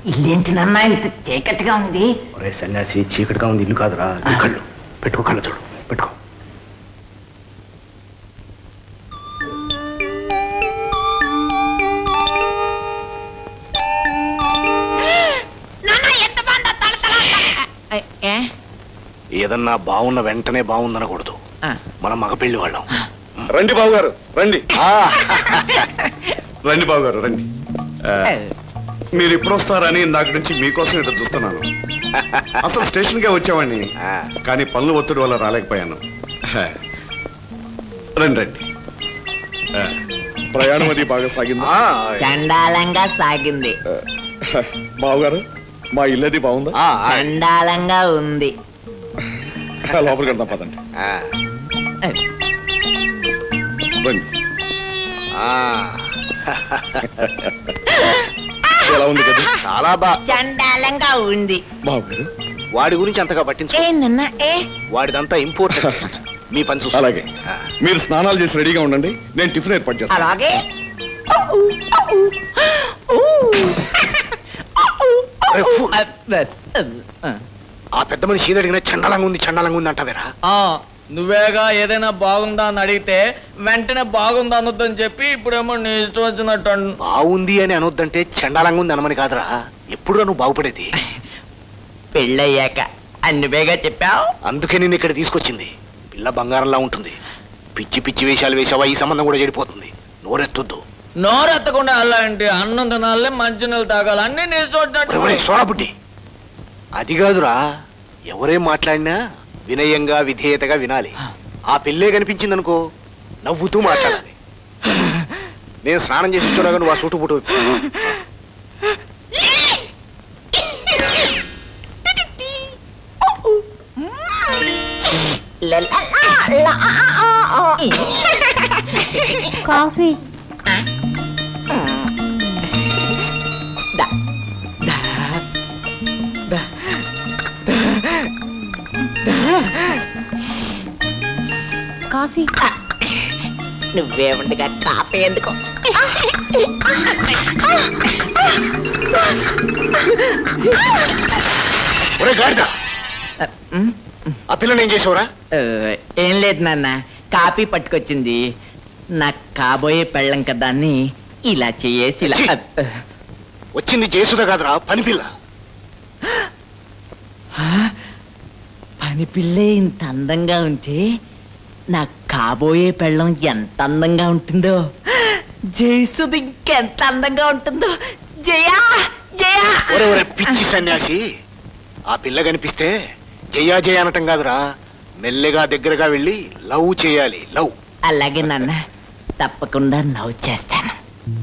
ఇల్లేంటి నాన్న ఇంత చీకటిగా ఉంది ఒరే సన్యాసి చీకటిగా ఉంది ఇల్లు కాదురా నీ కళ్ళు పెట్టుకో కళ్ళు చూడు పెట్టుకో ఏ? ఏదన్నా బాగున్న వెంటనే బాగుందనకూడదు ఆ. మనం మగ పెళ్లి వాళ్ళం రండి బాబు గారు రండి రండి బాబు గారు రండి ఆ, మీరు ఎప్పుడు వస్తారని ఇందాక నుంచి మీకోసం ఇటు చూస్తున్నాను అసలు స్టేషన్కే వచ్చామండి ఆ. కానీ పనులు ఒత్తిడి వల్ల రాలేకపోయాను ఆ, రండి రండి ఆ, ప్రయాణం అది బాగా సాగిందా ఆ, చండాలంగా సాగింది ఆ, బావగారు మా ఇల్లు అది బాగుందా ఆ, ఆ, చండాలంగా ఉంది లోపలికి వెళ్దాం పదండి ఆ, రండి ఆ. ఎలా ఉంది కదా చాలా బా చండాలంగా ఉంది బావగారు వాడి గురించి అంతగా పట్టించు ఏ నిన్న ఏ వాడిదంతా ఇంపార్టెంట్ మీ పని చూసుకో అలాగే ఆ. మీరు స్నానాలు చేసి రెడీగా ఉండండి నేను టిఫిన్ ఏర్పాటు చేస్తాను అలాగే ఒరే, ఫూల్. ఆ పెద్ద మనిషి ఏది అడిగినా చండాలంగా ఉంది చండాలంగా ఉంది అంటావేరా ఆ నువ్వేగా ఏదైనా బాగుందా అని అడిగితే వెంటనే బాగుందా అనొద్దని చెప్పి ఇప్పుడేమో నీ ఇష్టం వచ్చినట్టు అన్- బాగుంది అని అనొద్దంటే చండాలంగా ఉంది అనమని కాదురా ఎప్పుడు నువ్వు బాగుపడేది పెళ్ళయ్యాక అన్ని బేగా చెప్పావు అందుకే నేను ఇక్కడ తీసుకొచ్చింది పిల్ల బంగారంలా ఉంటుంది పిచ్చి పిచ్చి వేషాలు వేసావా ఈ సంబంధం కూడా చెడిపోతుంది నోరెత్తొద్దు నోరెత్తకుండా అలాంటి అన్నం తినాలి మంచి నీళ్ళు తాగాలి అన్ని నీ ఇష్టం ఒరే, ఒరే, వచ్చినట్టు సోడా బుడ్డి అది కాదురా ఎవరేం మాట్లాడినా వినయంగా విధేయతగా వినాలి ఆ పిల్లే కనిపించింది అనుకో నవ్వుతూ మాట్లాడాలి నేను స్నానం చేసి చూడగా నువ్వు ఆ సూటు పుట్టు కాఫీ కాఫీ నువ్వే ఉండగా కాపీ ఎందుకో ఒరే గాడిద ఆ పిల్లని ఏం చేసావురా ఆ, ఏం లేదు నాన్న కాపీ పట్టుకొచ్చింది నాకు కాబోయే పెళ్ళం కదా అని ఇలా చేసి ఇలా ఛీ! వచ్చింది చేసుదా కాదురా పని పిల్ల పని పిల్లే ఇంత అందంగా ఉంటే నాకు కాబోయే పెళ్ళం ఎంత అందంగా ఉంటుందో జయసుది ఇంకెంత అందంగా ఉంటుందో జయా జయా ఒరే ఒరే పిచ్చి సన్యాసి ఆ పిల్ల కనిపిస్తే జయా జయ అనటం కాదురా మెల్లగా దగ్గరగా వెళ్ళి లవ్ చేయాలి లవ్ అలాగే నాన్న తప్పకుండా నవ్వు చేస్తాను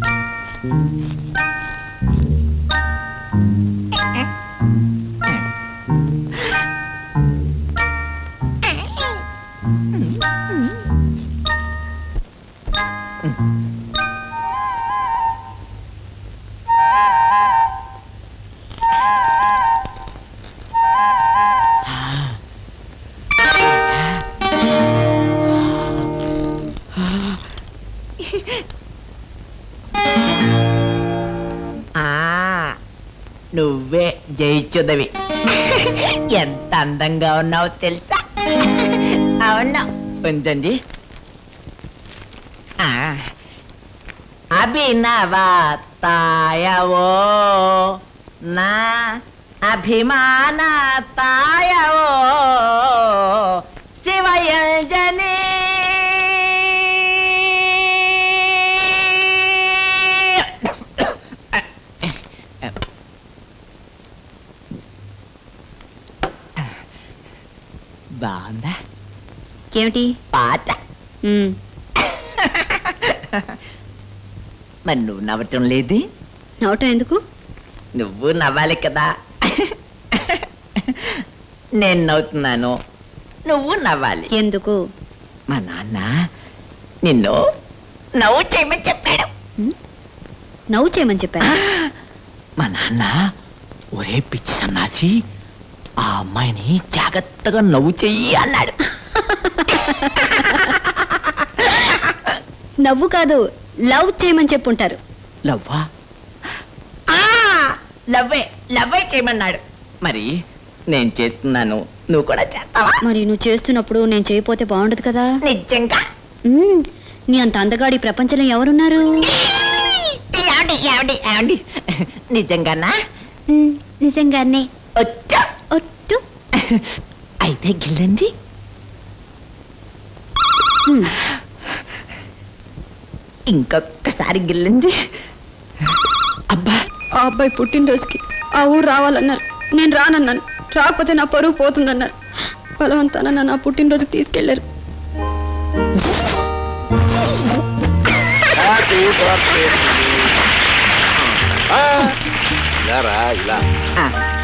ఆ నువ్వే జయించుదవి ఎంత అందంగా ఉన్నావో తెలుసా అవునా ఉంచండి ఆ, అభినవ తాయవో నా అభిమాన తాయవో శివయంజనే బాగుందా ఏమిటి పాట మ్మ్. మరి నువ్వు నవ్వటం లేదు నవ్వటం ఎందుకు నువ్వు నవ్వాలి కదా నేను నవ్వుతున్నాను నువ్వు నవ్వాలి ఎందుకు మా నాన్న నిన్ను నవ్వు చేయమని చెప్పాడు నవ్వు చేయమని చెప్పాను మా నాన్న ఒరే పిచ్చి సన్నాసి ఆ అమ్మాయిని జాగ్రత్తగా నవ్వు చెయ్యి అన్నాడు నవ్వు కాదు లవ్ చేయమని చెప్పుంటారు లవ్వా ఆ, లవ్వే లవ్వే చేయమన్నాడు మరి నేను చేస్తున్నాను నువ్వు కూడా చేస్తావా మరి నువ్వు చేస్తున్నప్పుడు నేను చేయపోతే బాగుండదు కదా నిజంగా మ్మ్. నీ అంత అందగాడి ఈ ప్రపంచంలో ఎవరున్నారు ఏమండి ఏమండి ఏమండి నిజంగానా మ్మ్. నిజంగానే వచ్చా ఒట్టు అయితే గిల్లండి మ్మ్. ఇంకొకసారి గిల్లండి అబ్బా ఆ అబ్బాయి పుట్టినరోజుకి ఆ ఊరు రావాలన్నారు నేను రానన్నాను రాకపోతే నా పరువు పోతుందన్నారు బలవంతాన నన్ను ఆ పుట్టినరోజుకి తీసుకెళ్లారు హ్యాపీ బర్త్డే ఇలా రా ఇలా ఆ,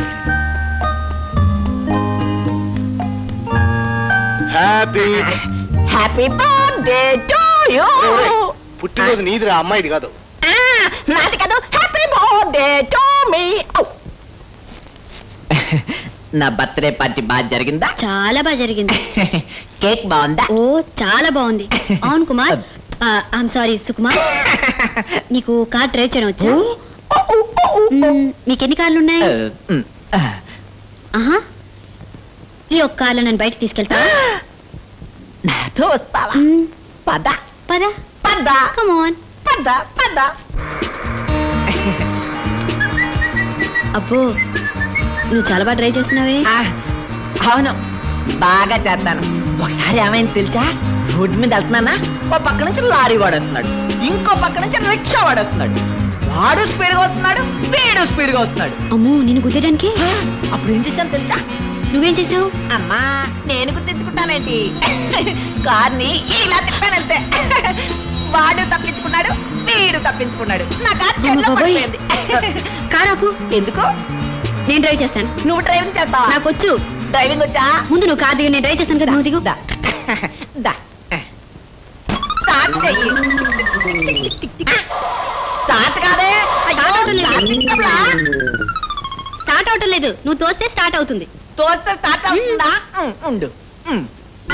happy happy birthday to you పుట్టినరోజు నీదిరా అమ్మాయిది కాదు నాది కాదు హ్యాపీ బర్త్డే టు మీ నా బర్త్డే పార్టీ బాగా జరిగిందా చాలా బాగా జరిగింది కేక్ బాగుందా ఓ చాలా బాగుంది అవును కుమార్ ఐఎమ్ సారీ సుకుమార్ నీకు కార్ డ్రైవ్ చేయడం వచ్చా మ్మ్. మీకు ఎన్ని కార్లు ఉన్నాయి ఆ, ఉమ్, ఆ. ఆహా ఈ ఒక్క కార్లో నన్ను బయటకు తీసుకెళ్తా నాతో వస్తావా పద పద పద కమోన్ పద పద అబ్బో నువ్వు చాలా బాగా డ్రైవ్ చేస్తున్నావే ఆ, అవును బాగా చేస్తాను ఒకసారి ఏమైంది తెలుసా రోడ్డు మీద వెళ్తున్నానా ఓ పక్క నుంచి లారీ వాడు వస్తున్నాడు ఇంకో పక్క నుంచి రిక్షా వాడు వస్తున్నాడు వాడు స్పీడ్గా వస్తున్నాడు వీడు స్పీడ్గా వస్తున్నాడు అమ్మో నేను గుద్దేయడానికి ఆ, అప్పుడు ఏం చేశాను తెలుసా నువ్వేం చేసావు అమ్మా నేను గుర్తించుకుంటానేంటి కార్ని ఇలా తిప్పానంతే వాడు తప్పించుకున్నాడు వీడు తప్పించుకున్నాడు నా కార్ అమ్మ చెట్లో బాబోయ్. పడిపోయింది కార్ ఆపు ఎందుకు నేను డ్రైవ్ చేస్తాను నువ్వు డ్రైవింగ్ చేస్తావా నాకు వచ్చు డ్రైవింగ్ వచ్చా ముందు నువ్వు కార్ దిగు నేను డ్రైవ్ చేస్తాను కదా నువ్వు దిగు దా దా స్టార్ట్ చెయ్యి స్టార్ట్ కాదే అయ్యో, స్టార్ట్ చేయరా? స్టార్ట్ అవటం లేదు నువ్వు తోస్తే స్టార్ట్ అవుతుంది తోస్తే స్టార్ట్ అవుతుందా ఉమ్, ఉండు ఉమ్.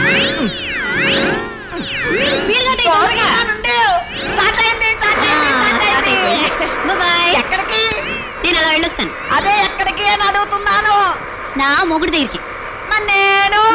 స్పీడ్గా డ్రైవ్ త్వరగా ఉండు. స్టార్ట్ అయింది, స్టార్ట్ అయింది, స్టార్ట్ అయింది. బాయ్ ఎక్కడికి నేను అలా వెళ్ళొస్తాను అదే ఎక్కడికి అని అడుగుతున్నాను నా మొగుడు దగ్గరికి మరి నేను